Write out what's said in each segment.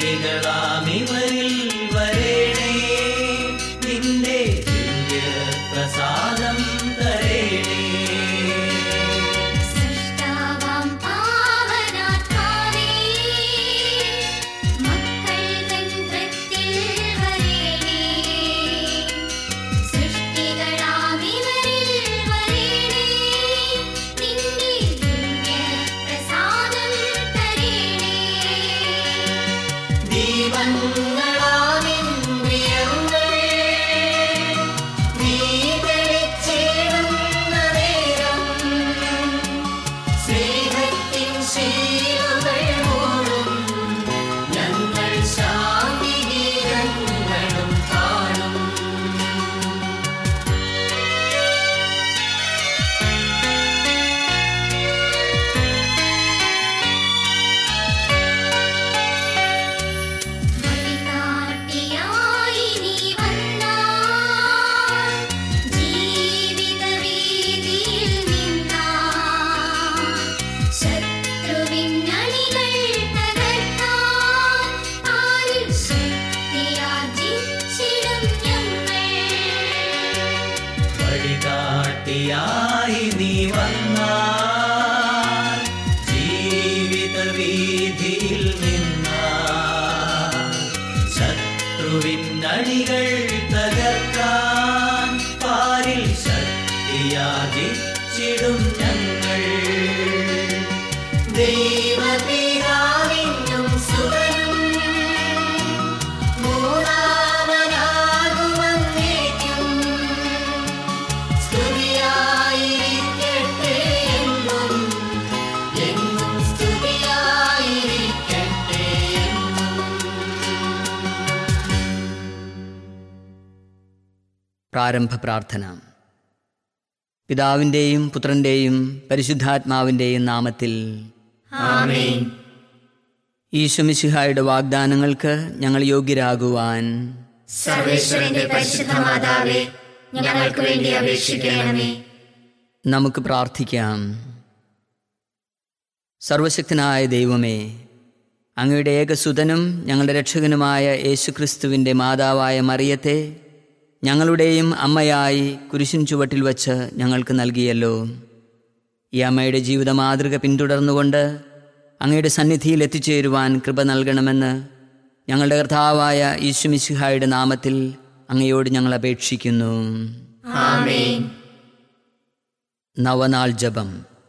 സൃഷ്ടികളാമിവരിൽ വരേണേ നിന്റെ ദിവ്യ പ്രസാദം തരേണേ സൃഷ്ടാവാം പാവനാത്മാവേ മക്കൾ തൻ വൃത്തിൽ വരേണേ സൃഷ്ടികളാമിവരിൽ വരേണേ നിന്റെ ദിവ്യ പ്രസാദം തരേണേ ദീപങ്ങളാമിന്ദ്രിയങ്ങൾ നീ തെളിച്ചിടുന്ന നേരം സ്നേഹത്തിൻ ശീലുകൾ മൂടും ഞങ്ങൾ ശാന്തി ഗീതങ്ങളും കാണും വഴികാട്ടിയായി നീ വന്നാൽ ജീവിതവീതിയിൽ നിന്നാൽ ശത്രുവിൻ അണികൾ തകർക്കാൻ ആരിൽ ശക്തിയാർജിച്ചിടും ഞങ്ങൾ വഴികാട്ടിയായി നീ വന്നാൽ ജീവിത വീതിയിൽ നിന്നാൽ ശത്രുവിൻ അണികൾ തകർക്കാൻ പാരിൽ ശക്തിയാചിച്ചിടും ഞങ്ങൾ ദൈവപിതാവിനും സുതനും മൂന്നാമനാകുമന്നേക്കും സ്തുതിയായിരിക്കട്ടെ എന്നും എന്നും സ്തുതിയായിരിക്കട്ടെ എന്നും പ്രാരംഭ പ്രാർത്ഥന പിതാവിൻ്റെയും പുത്രൻ്റെയും പരിശുദ്ധാത്മാവിൻ്റെയും നാമത്തിൽ ഈശോമിശിഹായുടെ വാഗ്ദാനങ്ങൾക്ക് ഞങ്ങൾ യോഗ്യരാകുവാൻ സർവേശ്വരന്റെ പരിശുദ്ധ മാതാവേ ഞങ്ങൾക്ക് വേണ്ടി അപേക്ഷിക്കണമേ നമുക്ക് പ്രാർത്ഥിക്കാം സർവശക്തനായ ദൈവമേ അങ്ങയുടെ ഏകസുതനും ഞങ്ങളുടെ രക്ഷകനുമായ യേശുക്രിസ്തുവിൻ്റെ മാതാവായ മറിയത്തെ ഞങ്ങളുടെയും അമ്മയായി കുരിശിൻ ചുവട്ടിൽ വച്ച് ഞങ്ങൾക്ക് നൽകിയല്ലോ ഈ അമ്മയുടെ ജീവിത മാതൃക പിന്തുടർന്നുകൊണ്ട് അങ്ങയുടെ സന്നിധിയിൽ എത്തിച്ചേരുവാൻ കൃപ നൽകണമെന്ന് ഞങ്ങളുടെ കർത്താവായ ഈശുമിശിഹായുടെ നാമത്തിൽ അങ്ങയോട് ഞങ്ങൾ അപേക്ഷിക്കുന്നു ആമേൻ നവനാൾ ജപം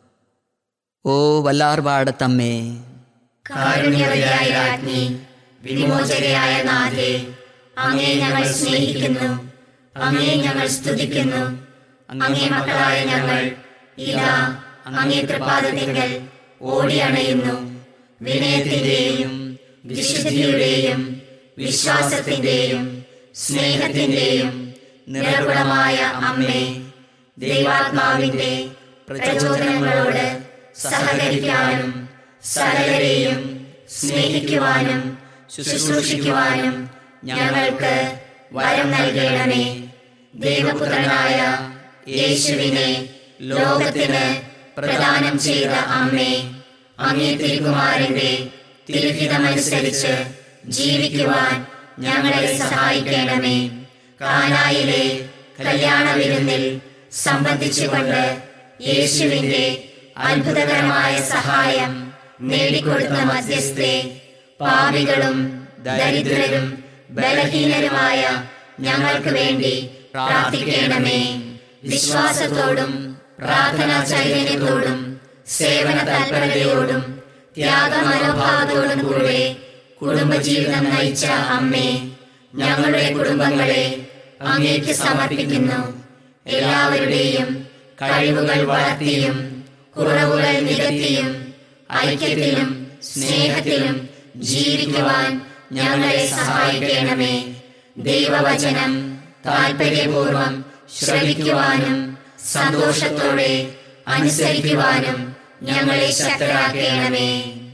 ഓ വല്ലാർപാടത്തമ്മേ കാരുണ്യവതിയായ രാജ്ഞി വിമോചകയായ നാഥേ അങ്ങേ ഞങ്ങൾ സ്നേഹിക്കുന്നു അങ്ങേ ഞങ്ങൾ സ്തുതിക്കുന്നു അങ്ങേ മക്കളായ ഞങ്ങൾ ഇതാ അങ്ങേ തൃപ്പാദത്തിങ്കൽ ഓടിയണയുന്നു വിനയത്തിന്റെയും വിശുദ്ധിയുടെയും വിശ്വാസത്തിന്റെയും സ്നേഹത്തിന്റെയും നിറകുളമായ അമ്മേ ദൈവാത്മാവിന്റെ പ്രചോദനങ്ങളോട് സഹകരിക്കാനും സകലരെയും സ്നേഹിക്കുവാനും ശുശ്രൂഷിക്കുവാനും ഞങ്ങൾക്ക് വരം നൽകണമേ ദൈവപുത്രനായ യേശുവിനെ ലോകത്തിന് പ്രദാനം ചെയ്ത അമ്മേ അങ്ങേ തിരുകുമാരന്റെ തിരുഹിതമനുസരിച്ച് ജീവിക്കുവാൻ ഞങ്ങളെ സഹായിക്കണമേ കാനായിലെ കല്യാണ വിരുന്നിൽ സംബന്ധിച്ചുകൊണ്ട് യേശുവിന്റെ അത്ഭുതകരമായ സഹായം നേടിക്കൊടുത്ത മധ്യസ്ഥെ പാപികളും ദരിദ്രരും ബലഹീനരുമായ ഞങ്ങൾക്ക് വേണ്ടി പ്രാർത്ഥിക്കണമേ വിശ്വാസത്തോടും പ്രാർത്ഥനാ ചൈതന്യത്തോടും സേവന തൽപരതയോടും ത്യാഗമനോഭാവത്തോടും കൂടെ കുടുംബജീവിതം നയിച്ച അമ്മേ ഞങ്ങളുടെ കുടുംബങ്ങളെ അങ്ങേക്ക് സമർപ്പിക്കുന്നു എല്ലാവരുടെയും കഴിവുകൾ വളർത്തിയും കുറവുകൾ നികത്തിയും ഐക്യത്തിലും സ്നേഹത്തിലും ജീവിക്കുവാൻ ഞങ്ങളെ സഹായിക്കണമേ ദൈവവചനം താൽപര്യപൂർവം ശ്രവിക്കുവാനും സന്തോഷത്തോടെ അനുസരിക്കുവാനും ഞങ്ങളെ ശക്തരാക്കണമേ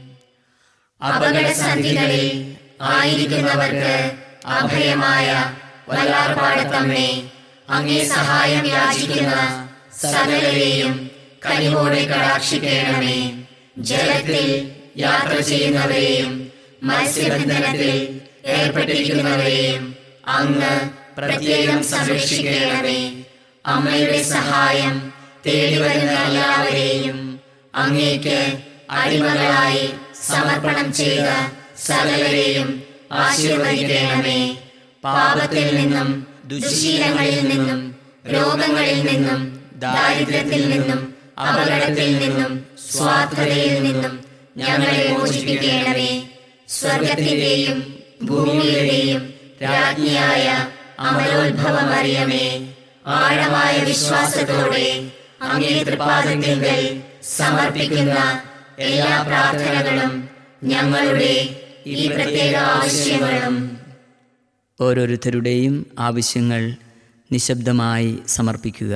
അപകടസന്ധികളിൽ ആയിരിക്കുന്നവർക്ക് അഭയമായ വല്ലാർപാടത്തമ്മേ അങ്ങേ സഹായം യാചിക്കുന്ന സകലരെയും കനിവോടെ കടാക്ഷിക്കണമേ ജലത്തിൽ യാത്ര ചെയ്യുന്നവരെയും മത്സ്യബന്ധനത്തിൽ ഏർപ്പെട്ടിരിക്കുന്നവരെയും അങ്ങ് പ്രത്യേകം സംരക്ഷിക്കണമേ അമ്മയുടെ സഹായം തേടി വരുന്ന എല്ലാവരെയും അങ്ങേക്ക് അടിമകളായി സമർപ്പണം ചെയ്ത സകലരെയും ആശീർവദിക്കണമേ പാപത്തിൽ നിന്നും ദുശീലങ്ങളിൽ നിന്നും രോഗങ്ങളിൽ നിന്നും ദാരിദ്ര്യത്തിൽ നിന്നും അപകടത്തിൽ നിന്നും സ്വാർത്ഥതയിൽ നിന്നും ഞങ്ങളെ മോചിപ്പിക്കണമേ സ്വർഗത്തിന്റെയും ഭൂമിയുടെയും രാജ്ഞിയായ അമലോത്ഭവമറിയമേ ആഴമായ വിശ്വാസത്തോടെ അങ്ങേ തൃപാദത്തിങ്കൽ സമർപ്പിക്കുന്ന എല്ലാ പ്രാർത്ഥനകളും ഞങ്ങളുടെ ഈ പ്രത്യേക ആവശ്യങ്ങളും ഓരോരുത്തരുടെയും ആവശ്യങ്ങൾ നിശബ്ദമായി സമർപ്പിക്കുക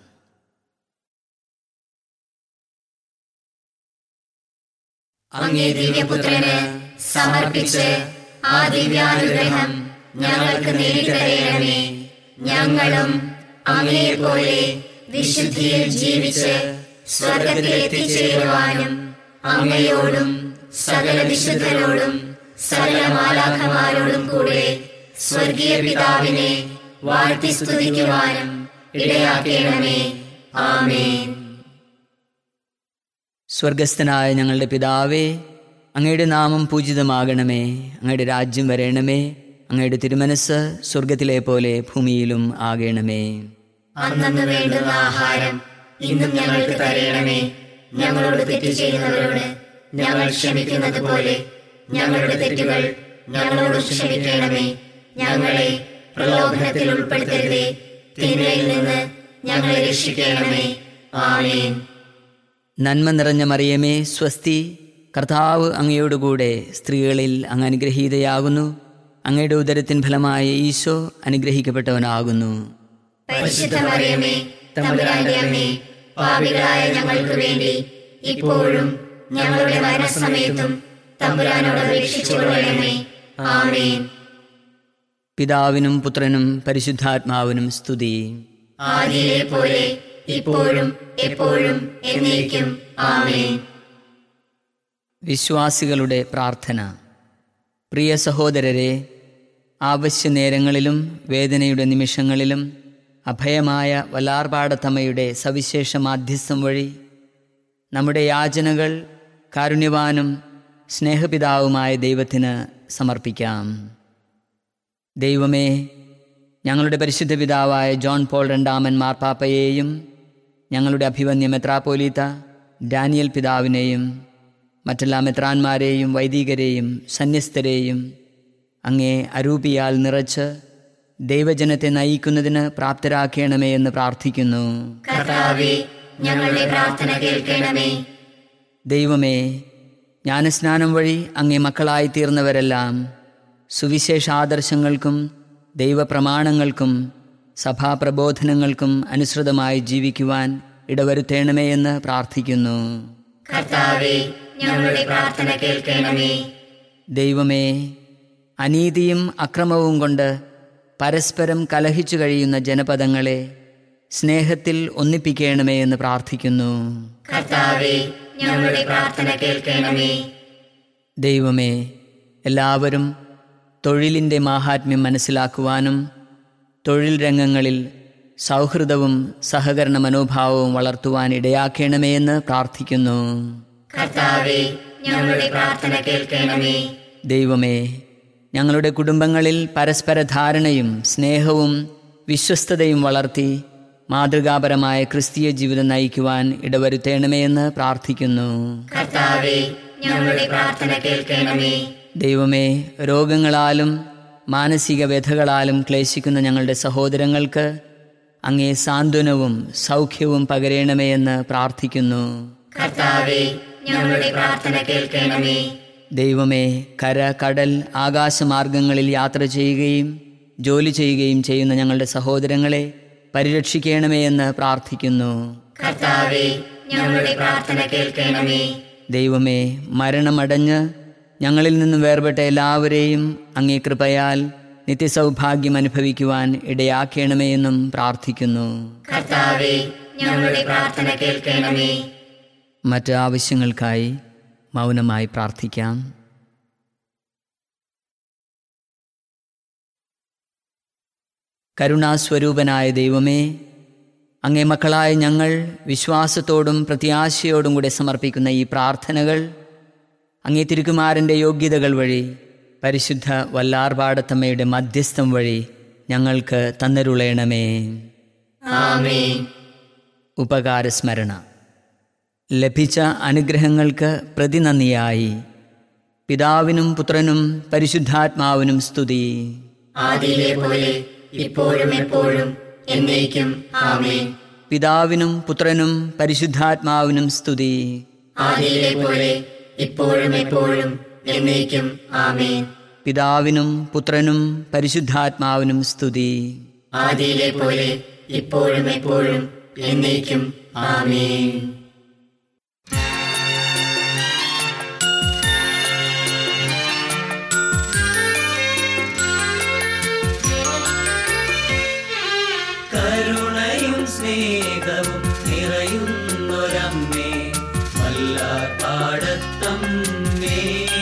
അങ്ങേ ദിവ്യപുത്രന് സമർപ്പിച്ച് ആ ദിവ്യാനുഗ്രഹം ഞങ്ങൾക്ക് നേടിത്തരയണമേ ഞങ്ങളും അങ്ങയെ പോലെ വിശുദ്ധിയിൽ ജീവിച്ച് സ്വർഗത്തിൽ എത്തിച്ചേരുവാനും അങ്ങയോടും സകല വിശുദ്ധരോടും സകല മാലാഖമാരോടും കൂടെ സ്വർഗീയ പിതാവിനെ വാഴ്ത്തി സ്തുതിക്കുവാനും ഇടയാക്കണമേ ആമേൻ സ്വർഗസ്ഥനായ ഞങ്ങളുടെ പിതാവേ അങ്ങയുടെ നാമം പൂജിതമാകണമേ അങ്ങയുടെ രാജ്യം വരയണമേ അങ്ങയുടെ തിരുമനസ് സ്വർഗത്തിലെ പോലെ ഭൂമിയിലും ആകണമേ അന്നു വേണ്ടുന്ന ആഹാരം ഇന്നും ഞങ്ങൾക്ക് തരയണമേ ഞങ്ങളോട് തെറ്റ് ചെയ്യുന്നവരോട് ഞങ്ങൾ ക്ഷമിക്കുന്നത് പോലെ ഞങ്ങളുടെ തെറ്റുകൾ ഞങ്ങളോട് ക്ഷമിക്കണമേ ഞങ്ങളെ പ്രലോഭനത്തിൽ ഉൾപ്പെടുത്തരുതേ തിന്മയിൽ നിന്ന് ഞങ്ങളെ രക്ഷിക്കണമേ ആമേൻ നന്മ നിറഞ്ഞ മറിയമേ സ്വസ്തി കർത്താവ് അങ്ങയോടുകൂടെ സ്ത്രീകളിൽ അങ്ങ് അനുഗ്രഹീതയാകുന്നു അങ്ങയുടെ ഉദരത്തിൻ ഫലമായ ഈശോ അനുഗ്രഹിക്കപ്പെട്ടവനാകുന്നു പരിശുദ്ധ മറിയമേ തമ്പുരാന്റെ അമ്മേ പാപികളായ ഞങ്ങൾക്ക് വേണ്ടി ഇപ്പോഴും ഞങ്ങളുടെ മരണസമയത്തും തമ്പുരാനോട് അപേക്ഷിച്ചുകൊള്ളണമേ ആമേൻ പിതാവിനും പുത്രനും പരിശുദ്ധാത്മാവിനും സ്തുതി ആദിയിലെ പോലെ ഇപ്പോഴും എപ്പോഴും എന്നേക്കും ആമേൻ വിശ്വാസികളുടെ പ്രാർത്ഥന പ്രിയ സഹോദരരെ ആവശ്യ നേരങ്ങളിലും വേദനയുടെ നിമിഷങ്ങളിലും അഭയമായ വലാർപാടത്തമ്മയുടെ സവിശേഷ മാധ്യസ്ഥം വഴി നമ്മുടെ യാചനകൾ കാരുണ്യവാനും സ്നേഹപിതാവുമായ ദൈവത്തിന് സമർപ്പിക്കാം ദൈവമേ ഞങ്ങളുടെ പരിശുദ്ധ പിതാവായ ജോൺ പോൾ രണ്ടാമൻ മാർപ്പാപ്പയെയും ഞങ്ങളുടെ അഭിവന്യ മെത്രാപ്പോലീത്ത ഡാനിയൽ പിതാവിനെയും മറ്റെല്ലാ മെത്രാന്മാരെയും വൈദികരെയും സന്യസ്തരെയും അങ്ങേ അരൂപിയാൽ നിറച്ച് ദൈവജനത്തെ നയിക്കുന്നതിന് പ്രാപ്തരാക്കണമേ എന്ന് പ്രാർത്ഥിക്കുന്നു കർത്താവേ ഞങ്ങളുടെ പ്രാർത്ഥന കേൾക്കണമേ ദൈവമേ ജ്ഞാനസ്നാനം വഴി അങ്ങേ മക്കളായി തീർന്നവരെല്ലാം സുവിശേഷ ആദർശങ്ങൾക്കും ദൈവപ്രമാണങ്ങൾക്കും സഭാപ്രബോധനങ്ങൾക്കും അനുസൃതമായി ജീവിക്കുവാൻ ഇടവരുത്തേണമേ എന്ന് പ്രാർത്ഥിക്കുന്നു കർത്താവേ ഞങ്ങളുടെ പ്രാർത്ഥന കേൾക്കണമേ ദൈവമേ അനീതിയും അക്രമവും കൊണ്ട് പരസ്പരം കലഹിച്ചു കഴിയുന്ന ജനപദങ്ങളെ സ്നേഹത്തിൽ ഒന്നിപ്പിക്കണമേ എന്ന് പ്രാർത്ഥിക്കുന്നു കർത്താവേ ഞങ്ങളുടെ പ്രാർത്ഥന കേൾക്കണമേ ദൈവമേ എല്ലാവരും തൊഴിലിൻ്റെ മാഹാത്മ്യം മനസ്സിലാക്കുവാനും തൊഴിൽ രംഗങ്ങളിൽ സൗഹൃദവും സഹകരണ മനോഭാവവും വളർത്തുവാൻ ഇടയാക്കണമേ എന്ന് പ്രാർത്ഥിക്കുന്നു കർത്താവേ ഞങ്ങളുടെ പ്രാർത്ഥന കേൾക്കണമേ ദൈവമേ ഞങ്ങളുടെ കുടുംബങ്ങളിൽ പരസ്പര ധാരണയും സ്നേഹവും വിശ്വസ്തതയും വളർത്തി മാതൃകാപരമായ ക്രിസ്തീയ ജീവിതം നയിക്കുവാൻ ഇടവരുത്തേണമേ എന്ന് പ്രാർത്ഥിക്കുന്നു കർത്താവേ ഞങ്ങളുടെ പ്രാർത്ഥന കേൾക്കണമേ ദൈവമേ രോഗങ്ങളാലും മാനസിക വ്യഥകളാലും ക്ലേശിക്കുന്ന ഞങ്ങളുടെ സഹോദരങ്ങൾക്ക് അങ്ങേ സാന്ത്വനവും സൗഖ്യവും പകരണമേ എന്ന് പ്രാർത്ഥിക്കുന്നു കർത്താവേ ഞങ്ങളുടെ പ്രാർത്ഥന കേൾക്കണമേ ദൈവമേ കര കടൽ ആകാശമാർഗങ്ങളിൽ യാത്ര ചെയ്യുകയും ജോലി ചെയ്യുകയും ചെയ്യുന്ന ഞങ്ങളുടെ സഹോദരങ്ങളെ പരിരക്ഷിക്കണമേ എന്ന് പ്രാർത്ഥിക്കുന്നു കർത്താവേ ഞങ്ങളുടെ പ്രാർത്ഥന കേൾക്കണമേ ദൈവമേ മരണമടഞ്ഞ് ഞങ്ങളിൽ നിന്നും വേർപെട്ട എല്ലാവരെയും അങ്ങേ കൃപയാൽ നിത്യസൗഭാഗ്യം അനുഭവിക്കുവാൻ ഇടയാക്കണമേ എന്നും പ്രാർത്ഥിക്കുന്നു കർത്താവേ ഞങ്ങളുടെ പ്രാർത്ഥന കേൾക്കണമേ മറ്റ് ആവശ്യങ്ങൾക്കായി മൗനമായി പ്രാർത്ഥിക്കാം കരുണാസ്വരൂപനായ ദൈവമേ അങ്ങേ മക്കളായ ഞങ്ങൾ വിശ്വാസത്തോടും പ്രത്യാശയോടും കൂടെ സമർപ്പിക്കുന്ന ഈ പ്രാർത്ഥനകൾ അങ്ങേ തിരുക്കുമാരൻ്റെ യോഗ്യതകൾ വഴി പരിശുദ്ധ വല്ലാർപാടത്തമ്മയുടെ മധ്യസ്ഥം വഴി ഞങ്ങൾക്ക് തന്നരുളയണമേ ആമേൻ ഉപകാരസ്മരണ ലഭിച്ച അനുഗ്രഹങ്ങൾക്ക് പ്രതിനന്ദിയായി പിതാവിനും പുത്രനും പരിശുദ്ധാത്മാവിനും സ്തുതി ആദിയിലെ പോലെ ഇപ്പോഴും എപ്പോഴും എന്നേക്കും ആമേൻ പിതാവിനും പുത്രനും പരിശുദ്ധാത്മാവിനും സ്തുതി ആദിയിലെ പോലെ ഇപ്പോഴും എപ്പോഴും എന്നേക്കും ആമേൻ പിതാവിനും പുത്രനും പരിശുദ്ധാത്മാവിനും സ്തുതി ആദിയിലെ പോലെ ഇപ്പോഴും എപ്പോഴും എന്നേക്കും ആമേൻ കരുണയും സ്നേഹവും നിറയുന്നൊരമ്മേ വല്ലാർപാടത്തമ്മേ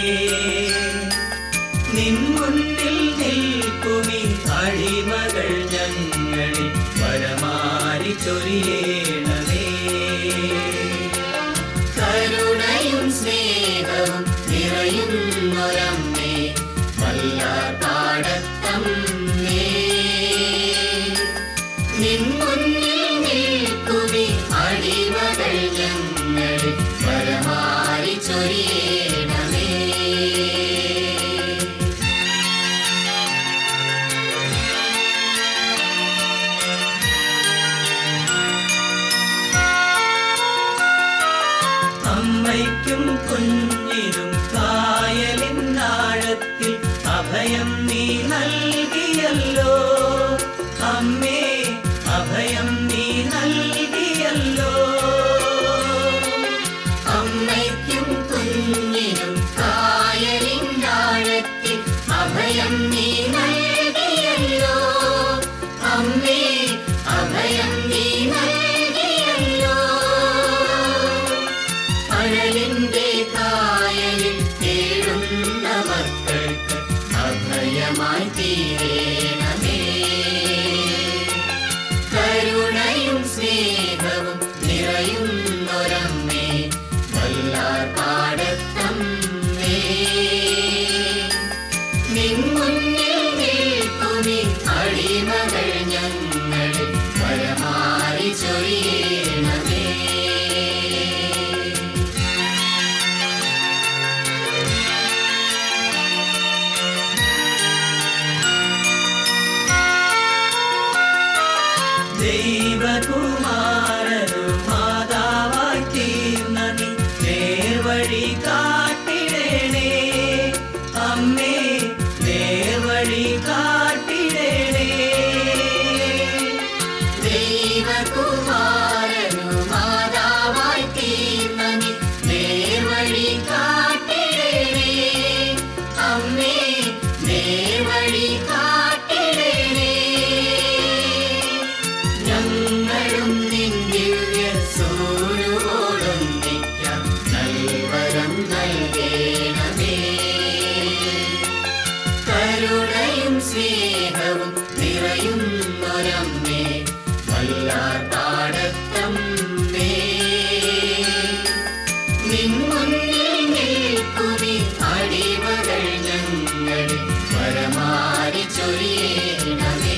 നിൻ മുന്നിൽ നിൽക്കുമി അടിമകൾ ഞങ്ങളിൽ വരമാരി ചൊരിയേണമേ കരുണയും സ്നേഹവും നിറയുന്നൊരമ്മേ വല്ലാർപാടത്തമ്മേ നിൻ മുന്നിൽ നിൽക്കുമി അടിമകൾ ഞങ്ങളിൽ പരമാരി ചൊരിയണമേ അമ്മയ്ക്കും കുഞ്ഞിനും കായലിൻ ആഴത്തിൽ അഭയം നീ നൽകിയല്ലോ അമ്മേ അഭയം നീ നൽകിയല്ലോ അമ്മയ്ക്കും കുഞ്ഞിനും കായലിൻ്റെ അഭയം നീ നൽകിയല്ലോ അമ്മേ അഭയം നീ നൽകിയല്ലോ അഴലിന്റെ കായലിൽ തേടുന്ന മക്കൾക്ക് അഭയമായി തീരേണമേ കരുണയും സ്നേഹവും നിറയുന്നൊരമ്മേ വല്ലാർ പാടത്തമ്മേ നിൻ മുന്നിൽ നിൽക്കുമി അടിമകൾ ഞങ്ങളിൽ പരമാരി ചൊരിയണമേ ദൈവകുമാരനും മാതാവായി തീർന്ന നീ നേർവഴി കാട്ടിടണേ അമ്മേ നേർവഴി കാട്ടിടണേ ദൈവകുമാരനു മാതാവായി തീർന്നനി നേർവഴി കാട്ടിടണേ അമ്മേ നേർവഴി കാട്ടിടണേ ഞങ്ങളും നിൻ ദിവ്യ സൂര്യോടൊന്നിക്കാം നൽവരം നൽകേണമേ കരുണയും സ്നേഹവും നിറയുന്നൊരമ്മേ വല്ലാർ പാടത്തമ്മേ നിൻ മുന്നിൽ നിൽക്കുമി അടിമകൾ ഞങ്ങളിൽ പരമാരി ചൊരിയണമേ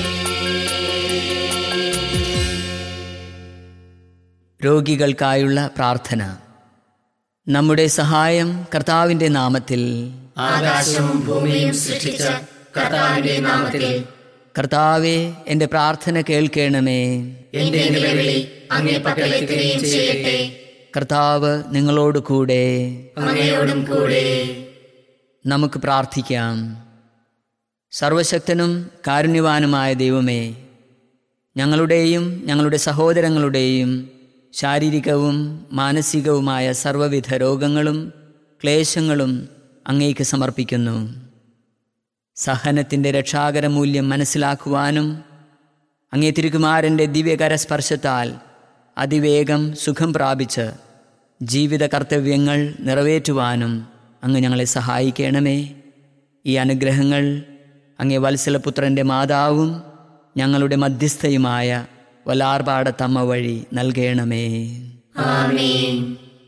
രോഗികൾക്കായുള്ള പ്രാർത്ഥന നമ്മുടെ സഹായം കർത്താവിൻ്റെ നാമത്തിൽ ആകാശവും ഭൂമിയും സൃഷ്ടിച്ച കർത്താവിന്റെ നാമത്തിൽ കർത്താവെ എൻ്റെ പ്രാർത്ഥന കേൾക്കണമേ എന്റെ നിലവിളി അങ്ങേ പക്കലെത്തുകയും ചെയ്യട്ടെ കർത്താവ് നിങ്ങളോട് കൂടെ അങ്ങയോടും കൂടെ നമുക്ക് പ്രാർത്ഥിക്കാം സർവശക്തനും കാരുണ്യവാനുമായ ദൈവമേ ഞങ്ങളുടെയും ഞങ്ങളുടെ സഹോദരങ്ങളുടെയും ശാരീരികവും മാനസികവുമായ സർവ്വവിധ രോഗങ്ങളും ക്ലേശങ്ങളും അങ്ങേക്ക് സമർപ്പിക്കുന്നു സഹനത്തിൻ്റെ രക്ഷാകര മൂല്യം മനസ്സിലാക്കുവാനും അങ്ങേ തിരുകുമാരൻ്റെ ദിവ്യകരസ്പർശത്താൽ അതിവേഗം സുഖം പ്രാപിച്ച് ജീവിത കർത്തവ്യങ്ങൾ നിറവേറ്റുവാനും അങ്ങ് ഞങ്ങളെ സഹായിക്കണമേ ഈ അനുഗ്രഹങ്ങൾ അങ്ങേ വത്സലപുത്രൻ്റെ മാതാവും ഞങ്ങളുടെ മധ്യസ്ഥയുമായ വലാർപാടത്തമ്മ വഴി നൽകണമേ ആമേൻ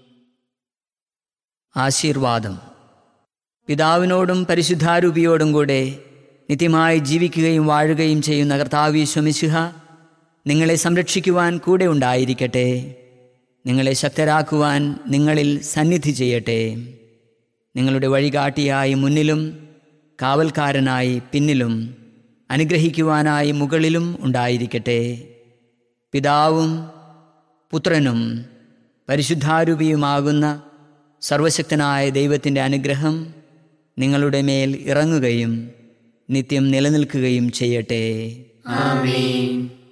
ആശീർവാദം പിതാവിനോടും പരിശുദ്ധാരൂപിയോടും കൂടെ നിത്യമായി ജീവിക്കുകയും വാഴുകയും ചെയ്യുന്ന കർത്താവീശ്വമിശുഹ നിങ്ങളെ സംരക്ഷിക്കുവാൻ കൂടെ ഉണ്ടായിരിക്കട്ടെ നിങ്ങളെ ശക്തരാക്കുവാൻ നിങ്ങളിൽ സന്നിധി ചെയ്യട്ടെ നിങ്ങളുടെ വഴികാട്ടിയായി മുന്നിലും കാവൽക്കാരനായി പിന്നിലും അനുഗ്രഹിക്കുവാനായി മുകളിലും ഉണ്ടായിരിക്കട്ടെ പിതാവും പുത്രനും പരിശുദ്ധാരൂപിയുമാകുന്ന സർവശക്തനായ ദൈവത്തിൻ്റെ അനുഗ്രഹം നിങ്ങളുടെ മേൽ ഇറങ്ങുകയും നിത്യം നിലനിൽക്കുകയും ചെയ്യട്ടെ ആമേൻ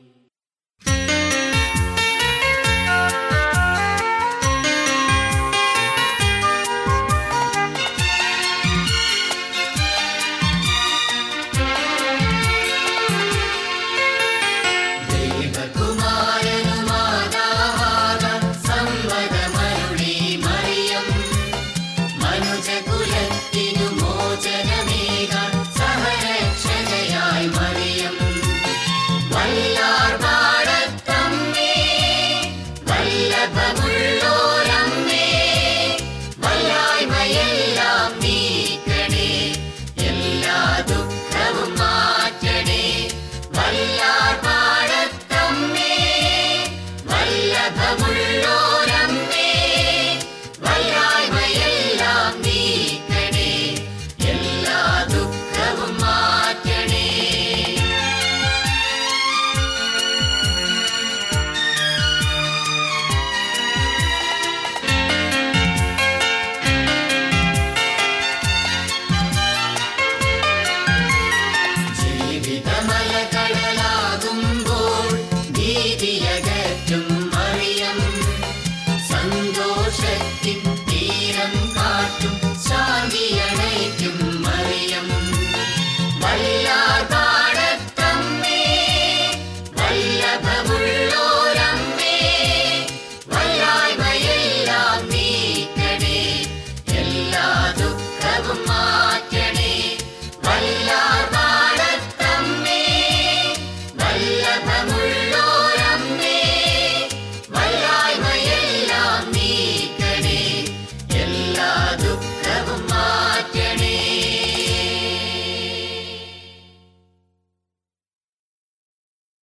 ദൈവകുമാരനുമാതാവാകാൻ സമ്മതമരുളി മറിയം മനുജകുലത്തിനു മോചനമേകാൻ സഹരക്ഷകയായി മറിയം വല്ലാർ പാടത്തമ്മേ വല്ലഭമുള്ളോരമ്മേ വല്ലായ്മയെല്ലാം നീക്കണേ എല്ലാ ദുഃഖവും മാറ്റണേ വല്ലാർ പാടത്തമ്മേ വല്ലഭമുള്ളോരമ്മേ വല്ലായ്മയെല്ലാം നീക്കണേ എല്ലാ ദുഃഖവും മാറ്റണേ ജീവിതമലകടലാകുമ്പോൾ ഭീതിയകറ്റും മറിയം സന്തോഷത്തിൻ തീരം കാട്ടും ശാന്തിയണയ്ക്കും മറിയം വല്ലാർ പാടത്തമ്മേ വല്ലഭമുള്ളോരമ്മേ വല്ലായ്മയെല്ലാം നീക്കണേ എല്ലാ ദുഃഖവും മാറ്റണേ വല്ലാർ പാടത്തമ്മേ വല്ലഭമുള്ളോരമ്മേ